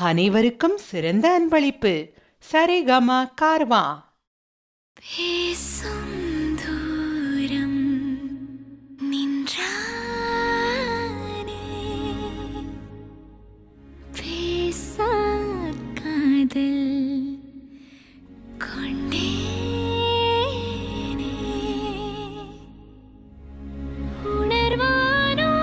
அனைவருக்கும் சிறந்த அன்பளிப்பு சரிகம கார்வா பேசும் தூரம் நின்றானே பேசா காதல் கொண்டேனே உணர்வானோ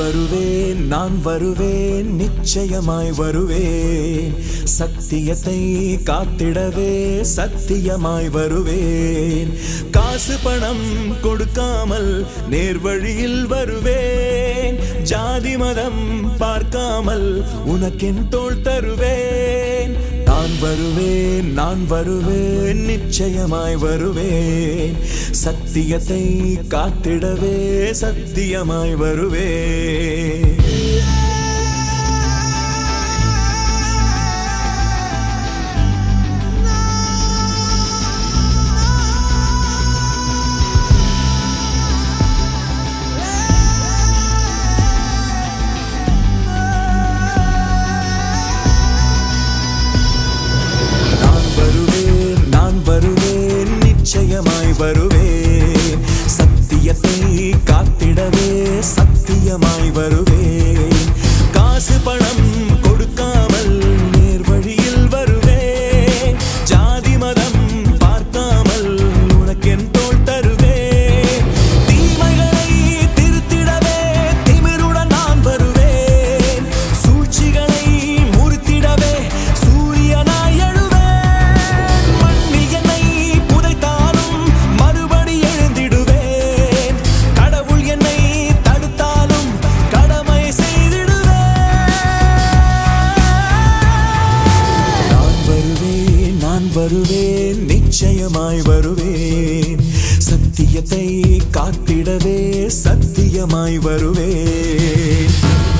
வருவேன் நான் வருவேன் நிச்சயமாய் வருவேன் சத்தியத்தை காத்திடவே சத்தியமாய் வருவேன் காசு பணம் கொடுக்காமல் நேர்வழியில் வருவேன் ஜாதி மதம் பார்க்காமல் உனக்கென் தோள் தருவேன் நான் வருவேன் நான் வருவேன் நிச்சயமாய் வருவேன் சத்தியத்தை காத்திடவே சத்தியமாய் வருவேன் நான் வருவேன் நான் வருவேன் நிச்சயமாய் வருவேன் சத்தியத்தை காத்திடவே சத்தியமாய் வருவேன் காசு பணம் கொடுக்காமல் நேர்வழியில் வருவேன் ஜாதி மதம் பார்க்காமல் உனக்கென் தோள் தருவேன் தீமைகளை திருத்திடவே திமிருடன் நான் வருவேன் சூழ்ச்சிகளை முறித்திடவே சூரியனாய் எழுவேன் மண்ணில் என்னை புதைத்தாலும் மறுபடி எழுந்திடுவேன் கடவுள் என்னை தடுத்தாலும் கடமை செய்திடுவேன் நான் வருவேன் நான் வருவேன் நிச்சயமாய் வருவேன் சத்தியத்தை காத்திடவே சத்தியமாய் வருவேன்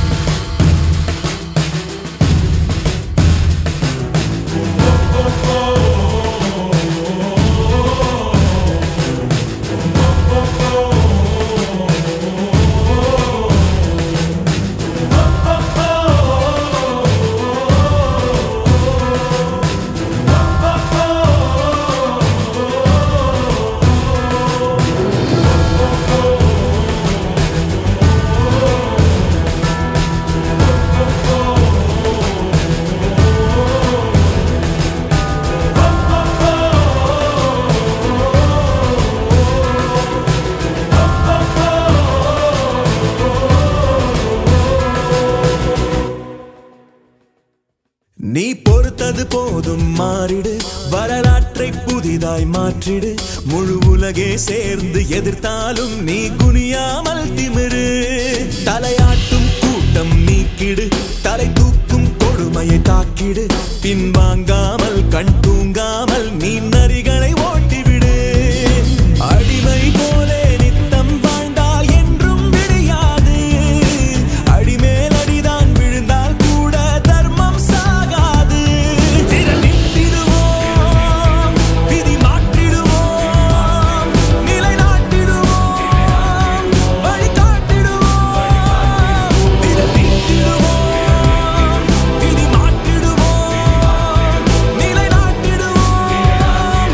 நீ பொறுத்தது போதும் மாறிடு வரலாற்றை புதிதாய் மாற்றிடு முழு உலகே சேர்ந்து எதிர்த்தாலும் நீ குனியாமல் திமிரு தலையாட்டும் கூட்டம் நீக்கிடு தலை தூக்கும் கொடுமையை தாக்கிடு பின்வாங்காமல் கண் தூங்காமல் நீ நரிகளை ஓட்டிவிடு அடிமை போலே நித்தம் வாழ்ந்தால் என்றும் விடியாது அடிமேல் அடிதான் விழுந்தால் கூட தர்மம் சாகாது திரளிட்டிடுவோம் விதி மாற்றிடுவோம் நிலைநாட்டிடுவோம் வழிகாட்டிடுவோம் திரளிட்டிடுவோம் விதி மாற்றிடுவோம் நிலைநாட்டிடுவோம்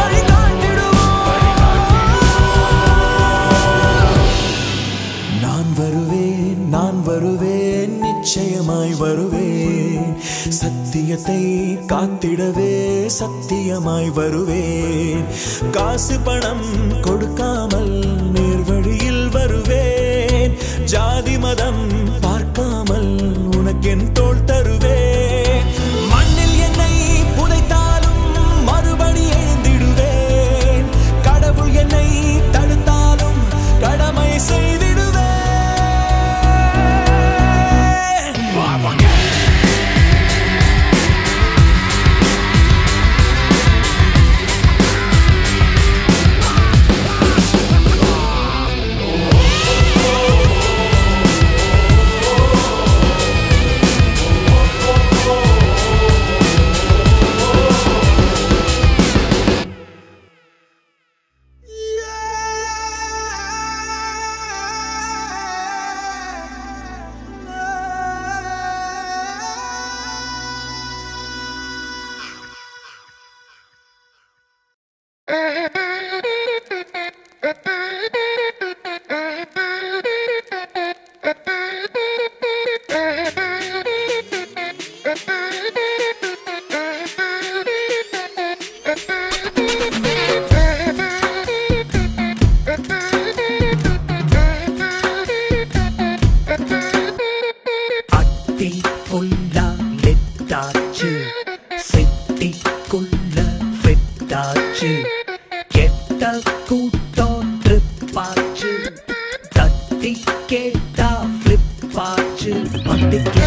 வழிகாட்டிடுவோம் நான் வருவேன் நான் வருவேன் நிச்சயமாய் வருவேன் சத்தியத்தை காத்திடவே சத்தியமாய் வருவேன் காசு பணம் கொடுக்காமல் நேர்வழியில் வருவேன் ஜாதி மதம் பார்க்காமல் உனக்கென் தோள் தருவேன் மண்ணில் என்னை புதைத்தாலும் மறுபடி எழுந்திடுவேன் கடவுள் என்னை தடுத்தாலும் கடமை செய்திடுவேன் ஆ சிட்டி ஃபுல்லா லிட்டாச்சு சிட்டிக்குள்ள ஃபிட்டாச்சு கெட்ட கூட்டம் ட்ரிப்பாச்சு தட்டி கேட்டா ஃபிளிப்பாச்சு பட்டிக்கு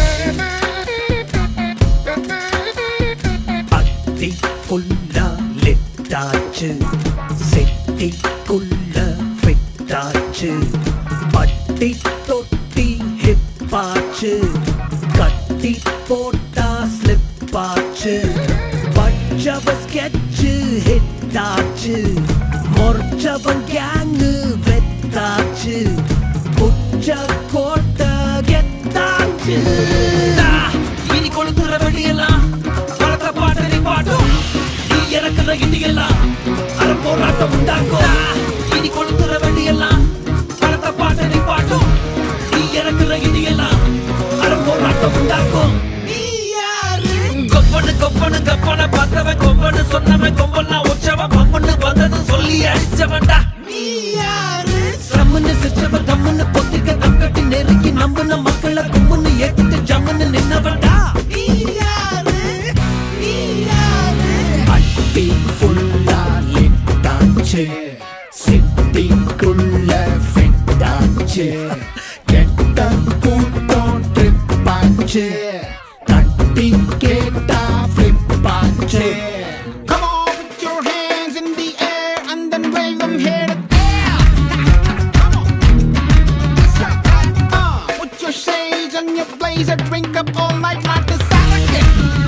அட்டி ஃபுல்லா லிட்டாச்சு சிட்டிக்குள்ள ஃபிட்டாச்சு பட்டி தொட்டி ஹிப்பாச்சு கட்டி போட்டா ஸ்லிப்பாச்சு பச்சவ ஸ்கெட்சு ஹிட்டாச்சு மொர்ச்சவன் கேங்கு வெத்தாச்சு புச்ச கோட்டை கெத்தாச்சு இனி கொளுத்துற வெடியெல்லாம் பழக்க பாட்டு நீ பாட்டும் நீ இறக்குற இடியெல்லாம் அற போராட்டம் உண்டாக்கும் இனி கொளுத்துற வெடியெல்லாம் பழக்க பாட்டு நீ பாட்டும் நீ இறக்குற இடியெல்லாம் அற போராட்டம் உண்டாக்கும் கொப்பனு கொப்பனு கப்பன பார்த்தவன் கொம்பனு சொன்னவன் கொம்பெல்லாம் உச்சவன் பம்புன்னு வந்தது சொல்லி அடிச்சவன்டா சம்முன்னு சிச்சவன் தம்முன்னு பொத்திக்க தங்கட்டி நெருங்கி நம்புன மக்களை கும்புன்னு ஏத்திட்டு ஜம்முன்னு நின்னவன்டா அட்டி ஃபுல்லா லிட்டாச்சு சிட்டிக்குள்ள ஃபிட்டாச்சு கெட்ட கூட்டம் ட்ரிப்பாச்சு தட்டி கேட்டா ஃபிளிப்பாச்சு Come on, put your hands in the air and then wave them here to there. Come on. Just like that. Uh, put your shades and your blazer, drink up all night like the Salakin.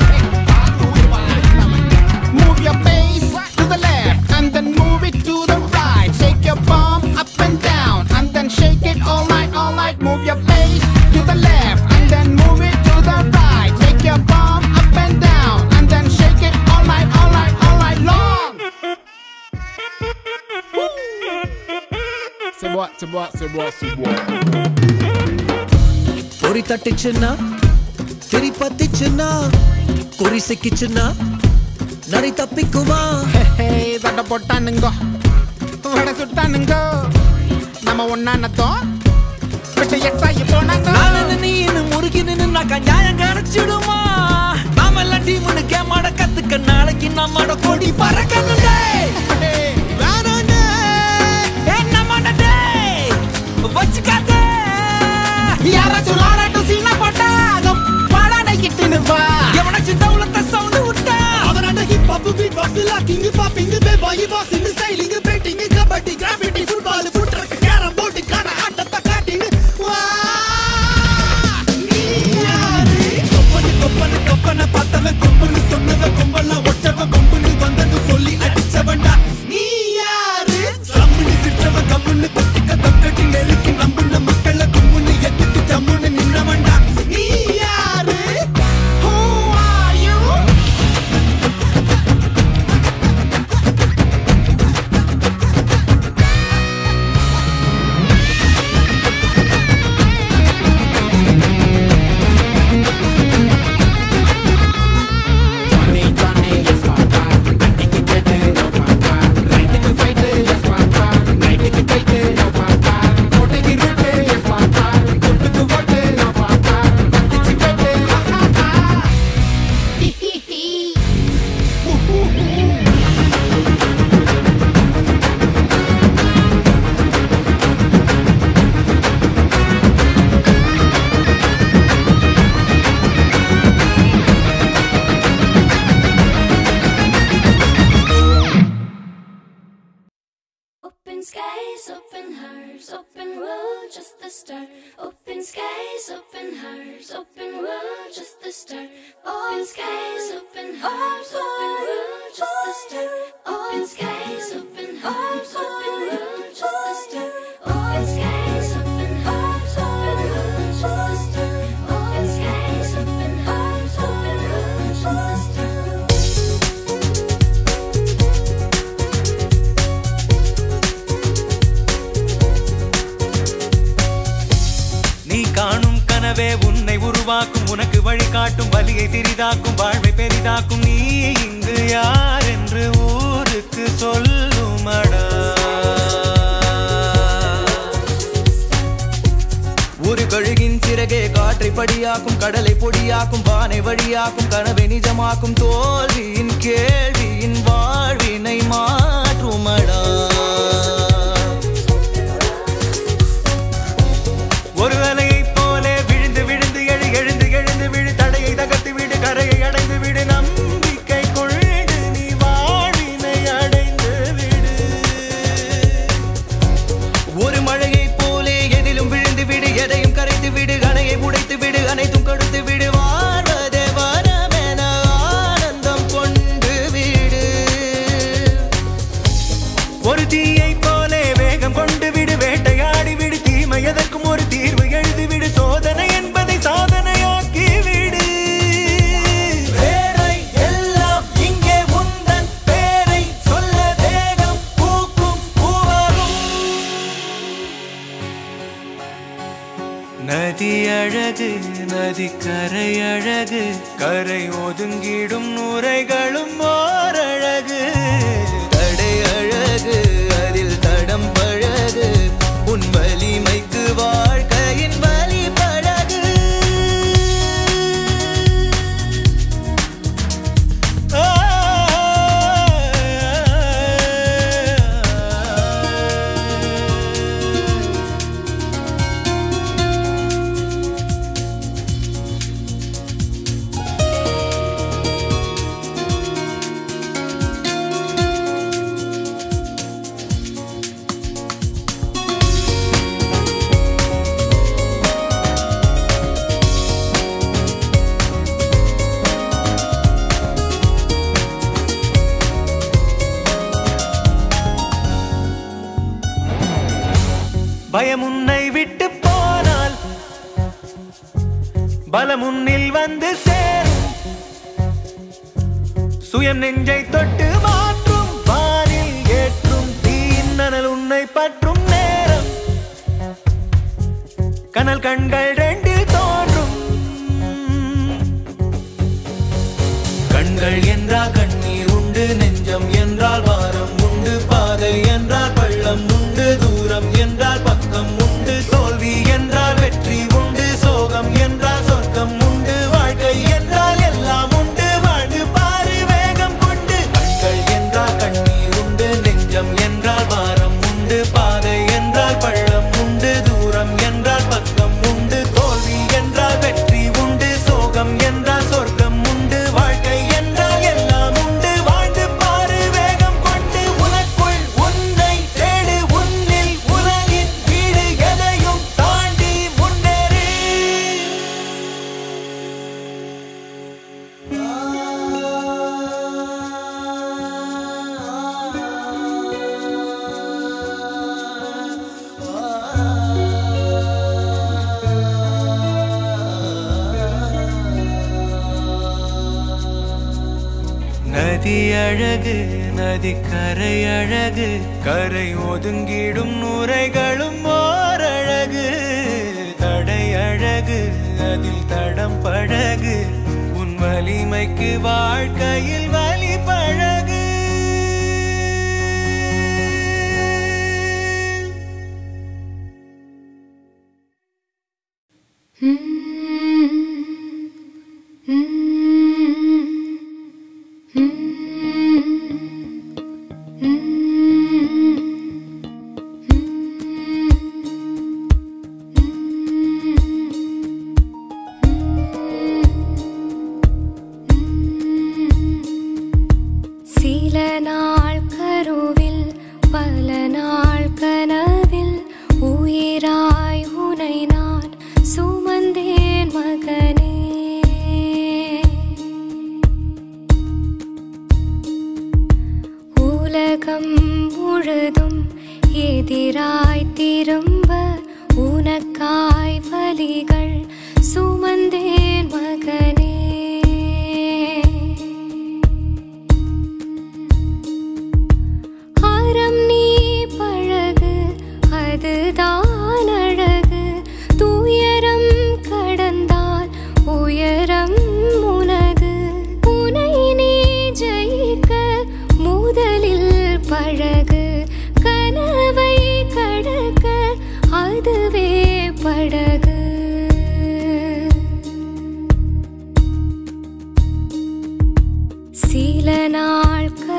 Move your face to the left and then move it to the right. Shake your bum up and down and then shake it all night, all night. Move your face to the left and then move it to the right. Shake your bum up and down and then shake it all night, all night, all night long. Say what, say what, say what, say what. பொறி தட்டுச்சுன்னா திரி பத்திச்சுன்னா குறி சிக்கிச்சுன்னா நரி தப்பிக்குமா ஹே தட்ட போட்டானுங்கோ வடை சுட்டானுங்கோ நம்ம ஒன்னானத்தோம் விட்டு எஸ்ஸாகி போனாங்க நாளன்னு நீ இன்னும் முறுகி நின்னுனாக்கா நியாயம் கிடைச்சிடுமா நாமெல்லாம் டீமுன்னு கேமாட கத்துக்க நாளைக்கு நம்மோட கொடி பறக்கணுண்டே வேணாண்டே என்னமாண்டே வச்சுக்காதே யாராச்சும் ஆராட்டும் சீனா போட்டா பாடாடைக்கிட்டு வா எவனாச்சும் தௌலத்தை சவுண்டு விட்டா அவனாண்ட hip hop beat box locking popping b boy boxing styling painting kabaddi graffiti football food truck carrom board கான ஆட்டத்தை காட்டிங் வா நீ யாரு கொப்பனு கொப்பனு கொப்பனை பார்த்தவன் கொம்புன்னு சொன்னவன் கொம்பெல்லாம் ஒட்டவன் கொம்புன்னு வந்தது சொல்லி அடிச்சவன்டா நீ யாரு சம்முன்னு சிற்றவன் கம்முன்னு கொத்திக்க தக்கட்டி நெருக்கி நம்புன மக்களை கும்முன்னு எத்திட்டு ஜம்முன்னு நின்னவன்டா நீ யாரு Who are you? Johnny, Johnny, yes, papa. அன்னைக்கு கேட்டு, no, papa. ரைட்டுக்கு fight, yes, papa. நைட்டுக்கு fight, no, papa. கோட்டைக்கு route, yes, papa. குட்டுக்கு vote, no, papa. கத்திச்சு fight, ha, ha, ha. Hee, hee, hee. Hoo, hoo, hoo. Open skies, open hearts, open world, just the start. Open skies, open hearts, open world, just the start. Open skies, open hearts, open world, just the start. Open skies, open hearts, open world, just the start. Open skies, open hearts, open world, just the start. Open skies, open hearts, open world, just the start. நீ காணும் கனவே உன்னை உருவாக்கும் உனக்கு வழிகாட்டும் வலியை சிறிதாக்கும் வாழ்வை பெரிதாக்கும் நீ இங்கு யார் என்று ஊருக்கு சொல்லுமடா ஒரு கழுகின் சிற பிறகே காற்றை படியாக்கும் கடலை பொடியாக்கும் வானை வழியாக்கும் கனவை நிஜமாக்கும் தோல்வியின் கேள்வியின் வாழ்வினை மாற்றுமடா ஒரு அலையைப் போலே விழுந்து விழுந்து எழு எழுந்து எழுந்து விழு தடையை தகர்த்து விடு கரையை அடைந்து விடு நம்பிக்கை கொண்டு நீ வாழ்வினை அடைந்து விடு ஒரு மழையைப் போலே எதிலும் விழுந்து விடு எதையும் கரைத்து விடு அணையை உடைத்து விடு அனைத்தும் கொடுத்து விடு வாழ்வதே வரமென ஆனந்தம் கொண்டு விடு ஒரு தீயை போலே வேகம் கொண்டு விடு வேட்டையாடி விடு தீமை எதற்கும் ஒரு தீர்வு எழுதி விடு சோதனை என்பதை சாதனையாக்கி விடு வேரை எல்லாம் இங்கே உந்தன் பேரை சொல்ல தேகம் பூக்கும் பூவாகும் நதி அழகு நதி கரை அழகு கரை ஒதுங்கிடும் நுரைகளும் ஓரழகு தடை அழகு அதில் தடம் பழகு உன் வலிமைக்கு வாழ்க்கையின் வலி பழகு பயம் உன்னை விட்டு போனால் பலம் உன்னில் வந்து சேரும் சுயம் நெஞ்சை தொட்டு மாற்றும் வானில் ஏற்றும் தீநனல் உன்னை பற்றும் நேரம் கனல் கண்கள் ரெண்டில் தோன்றும் கண்கள் என்றால் கண்ணீர் உண்டு நெஞ்சம் என்றால் பாரம் உண்டு பாதை என்றால் பள்ளம் உண்டு தூரம் என்றால் பக்கம் உண்டு தோல்வி என்றால் வெற்றி உண்டு சோகம் என்றால் சொர்க்கம் உண்டு வாழ்க்கை என்றால் எல்லாம் உண்டு வாழ்ந்து பாரு வேகம் கொண்டு கண்கள் என்றால் கண்ணீர் உண்டு நெஞ்சம் என்றால் பாரம் உண்டு பாதை என்றால் பள்ளம் உண்டு தூரம் என்றால் பக்கம் உண்டு தோல்வி என்றால் வெற்றி உண்டு சோகம் என்றால் சொர்க்கம் உண்டு வாழ்க்கை என்றால் எல்லாம் உண்டு வாழ்ந்து பாரு வேகம் கொண்டு உனக்குள் உன்னை தேடு உன்னில் உலகின் வீடு எதையும் தாண்டி முன்னேறு நதி அழகு நதி கரை அழகு கரை ஒதுங்கிடும் நுரைகளும் ஓரழகு தடை அழகு அதில் தடம் பழகு உன் வலிமைக்கு வாழ்க்கையில் வலி பழகு சில நாள் கருவில் பல நாள் கனவில் உயிராய் உனை நான் சுமந்தேன் மகனே உலகம் முழுதும் எதிராய் திரும்ப உனக்காய் வலிகள் சுமந்தேன் மகனே அறம் நீ பழகு அதுதான் அழகு துயரம் கடந்தால் உயரம் உனது உனை நீ ஜெயிக்க முதலில் பழகு கனவை கடக்க அதுவே படகு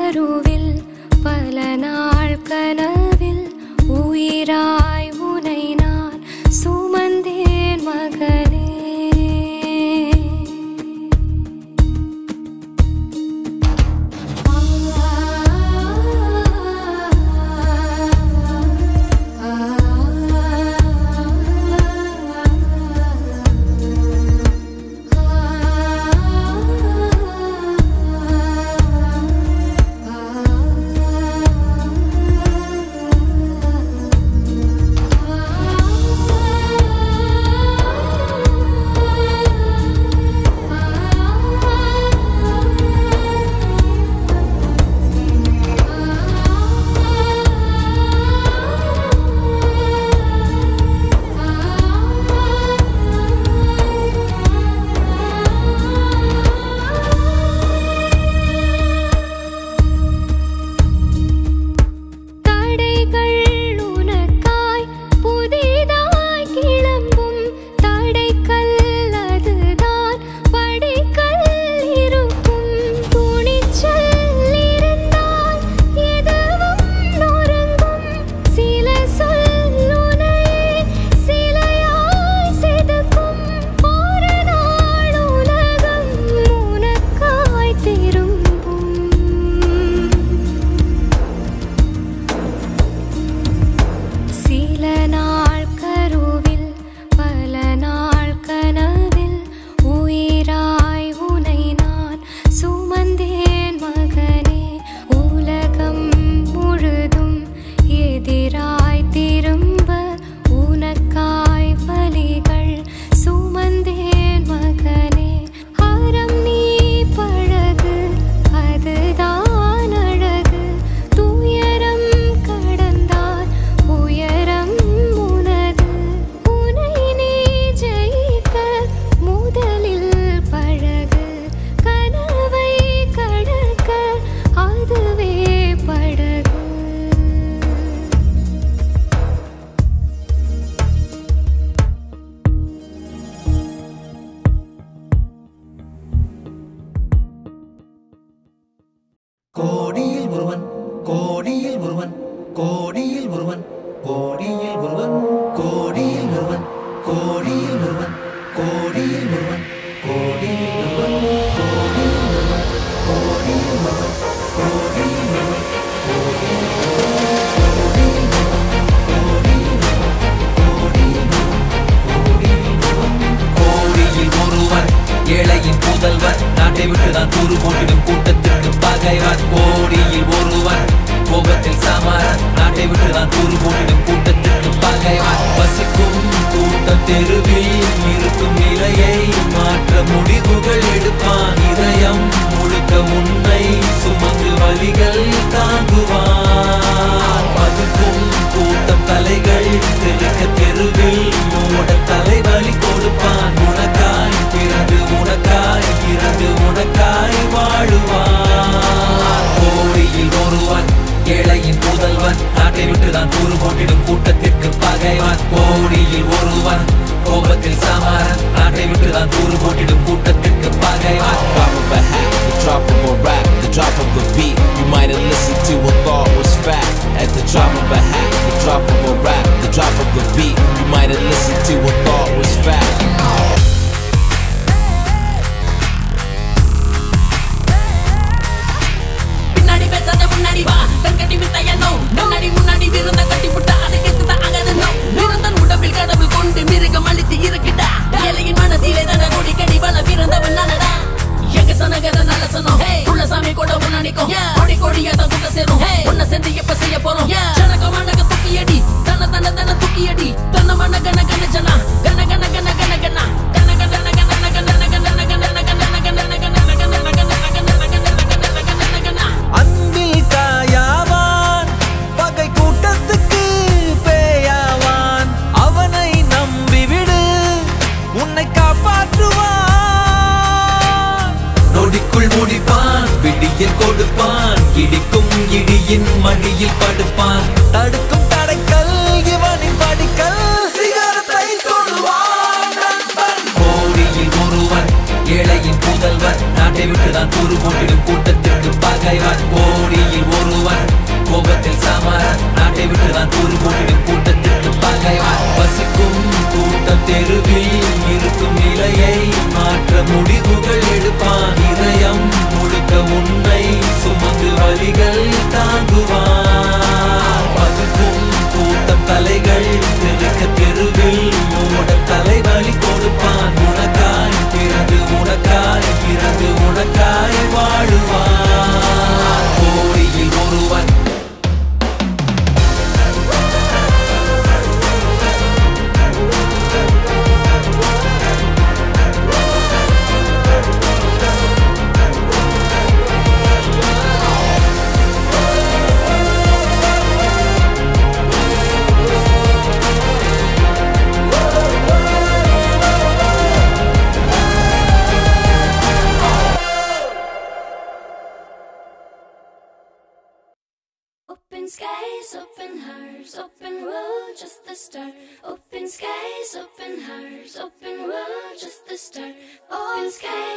கருவில் பல நாள் கனவில் உயிராய் உனை நான் சுமந்தேன் மகனே தடைகள் உனக்காய் புதிதாய் கிளம்பும் தடைக்கல் அதுதான் படிக்கல் இருக்கும் துணிச்சல் இருந்தால் எதுவும் நொறுங்கும் சில சொல் உனையே சிலையாய் செதுக்கும் ஒரு நாள் உலகம் உனக்காய் திரும்பும் சில நாள் கருவில் பல நாள் கனவில் உயிராய் உனை நான் சுமந்தேன் மகனே உலகம் முழுதும் எதிராய் திரும்ப உனக்காய் வலிகள் சுமந்தேன் மகனே அறம் நீ பழகு அதுதான் அழகு துயரம் கடந்தால் உயரம் உனது உனை நீ ஜெயிக்க முதலில் பழகு கனவை கடக்க அதுவே படகு கோடியில் ஒருவன் கோடியில் ஒருவன் கோடியில் ஒருவன் கோடியில் ஒருவன் கோடியில் ஒருவன் கோடியில் ஒருவன் கோடியில் ஒருவன் கோடியில் ஒருவன் கோடியில் ஒருவன் கோடியில் ஒருவன் கோடியில் ஒருவன் கோடியில் ஒருவன் ஏழையின் புதல்வன் நாட்டை விட்டு தான் கூறு போட்டிடும் கூட்டத்திற்கு பகைவன் கோடியில் ஒருவன் கோபத்தில் சமரன் நாட்டை விட்டு தான் கூறு போட்டிடும் கூட்டத்திற்கு பகைவன் வசிக்கும் கூட்டம் தெருவில் இருக்கும் நிலையை மாற்ற முடிவுகள் எடுப்பான் இதயம் முழுக்க உன்னை சுமந்து வழிகள் தாங்குவான் பதுக்கும் கூட்டம் தலைகள் தெளிக்க தெருவில் மூட தலைவலி கொடுப்பான் உனக்காய் பிறந்து உனக்காய் இறந்து உனக்காய் வாழுவான் கோடியில் ஒருவன் ஏழையின் புதல்வன் நாட்டை விட்டு தான் கூறு போட்டிடும் கூட்டத்திற்கு பகைவன் கோடியில் ஒருவன் கோபத்தில் சமரன் நாட்டை விட்டு தான் கூறு போட்டிடும் கூட்டத்திற்கு பகைவன் Drop of a hat, the drop of a rap, the drop of a beat. You might have listened to a thought was fact. At the drop of a hat, the drop of a rap, the drop of a beat. You might have listened to a thought was fact. பின்னாடி பேசாத முன்னாடி வா கண் கட்டி வித்தையனோ முன்னாடி முன்னாடி விருந்த கட்டி புட்டா அதை கெத்துதான் அகதனோ விருந்தன் உடம்பில் கடவுள் கொண்டு மிருகம் அழித்து இருக்குடா ஏழையின் மனதிலே தன கொடி கடி வள பிறந்தவன் நானடா எங்க சனகர நல்ல சனம் உள்ள சாமி கூட உன்ன நிக்கும் கொடி கொடியா தான் கூட்ட சேரும் உன்ன சேர்ந்து எப்ப செய்ய போறோம் ஜனக மனக தூக்கியடி தன தன தன தூக்கியடி தன மன கன கன ஜனா கன கன கன கன கன கன கன கன கன கன கன கன கன கன கன கன கன கன அன்பில் காயாவான் பகை கூட்டத்துக்கு பேயாவான் அவனை நம்பிவிடு உன்னை காப்பாற்றுவான் நொடிக்குள் முடிப்பான் விடியில் கொடுப்பான் இடிக்கும் இடியின் மடியில் படுப்பான் தடுக்கும் தடைக்கல் இவனின் படிக்கல் சிகரத்தை தொடுவான் நண்பன் கோடியில் ஒருவன் ஏழையின் புதல்வன் நாட்டை விட்டு தான் கூறு போட்டிடும் கூட்டத்திற்கு பகைவன் கோடி முகத்தில் சமரன் நாட்டை விட்டு நான் தூறு போட்டிடும் கூட்டத்திற்கு பகைவன் வசிக்கும் கூட்டம் தெருவில் இருக்கும் நிலையை மாற்ற முடிவுகள் எடுப்பான் இதயம் முழுக்க உண்மை சுமந்து வழிகள் தாங்குவான் பதுக்கும் கூட்டம் தலைகள் தெருக்க தெருவில் ஓட தலைவலி கொடுப்பான் உனக்காய் பிறந்து உனக்காய் பிறந்து உனக்காய் வாழுவான் கோடியில் ஒருவன் Open skies, open hearts, open world, just the start. Open skies, open hearts, open world, just the start. Open skies.